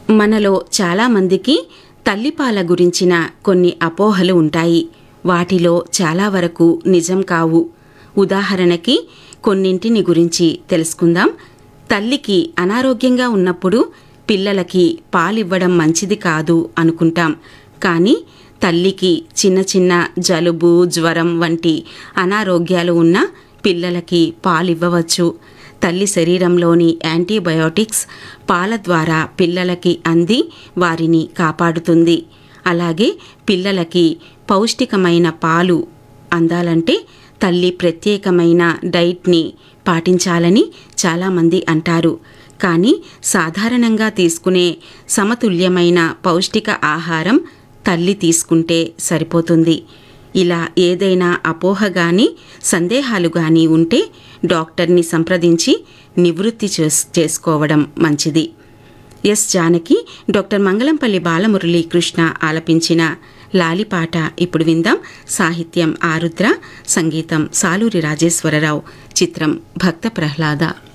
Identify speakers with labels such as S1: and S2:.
S1: మనలో చాలామందికి తల్లిపాల గురించిన కొన్ని అపోహలు ఉంటాయి వాటిలో చాలా వరకు నిజం కావు ఉదాహరణకి కొన్నింటిని గురించి తెలుసుకుందాం తల్లికి అనారోగ్యంగా ఉన్నప్పుడు పిల్లలకి పాలివ్వడం మంచిది కాదు అనుకుంటాం కానీ తల్లికి చిన్న చిన్న జలుబు జ్వరం వంటి అనారోగ్యాలు ఉన్న పిల్లలకి పాలివ్వవచ్చు తల్లి శరీరంలోని యాంటీబయోటిక్స్ పాల ద్వారా పిల్లలకి అంది వారిని కాపాడుతుంది అలాగే పిల్లలకి పౌష్టికమైన పాలు అందాలంటే తల్లి ప్రత్యేకమైన డైట్ని పాటించాలని చాలామంది అంటారు కానీ సాధారణంగా తీసుకునే సమతుల్యమైన పౌష్టిక ఆహారం తల్లి తీసుకుంటే సరిపోతుంది ఇలా ఏదైనా అపోహ గాని సందేహాలు గాని ఉంటే డాక్టర్ని సంప్రదించి నివృత్తి చేస్- చేసుకోవడం మంచిది ఎస్ జానకి డాక్టర్ మంగళంపల్లి బాలమురళీ కృష్ణ ఆలపించిన లాలిపాట ఇప్పుడు విందాం సాహిత్యం ఆరుద్ర సంగీతం సాలూరి రాజేశ్వరరావు చిత్రం భక్త ప్రహ్లాద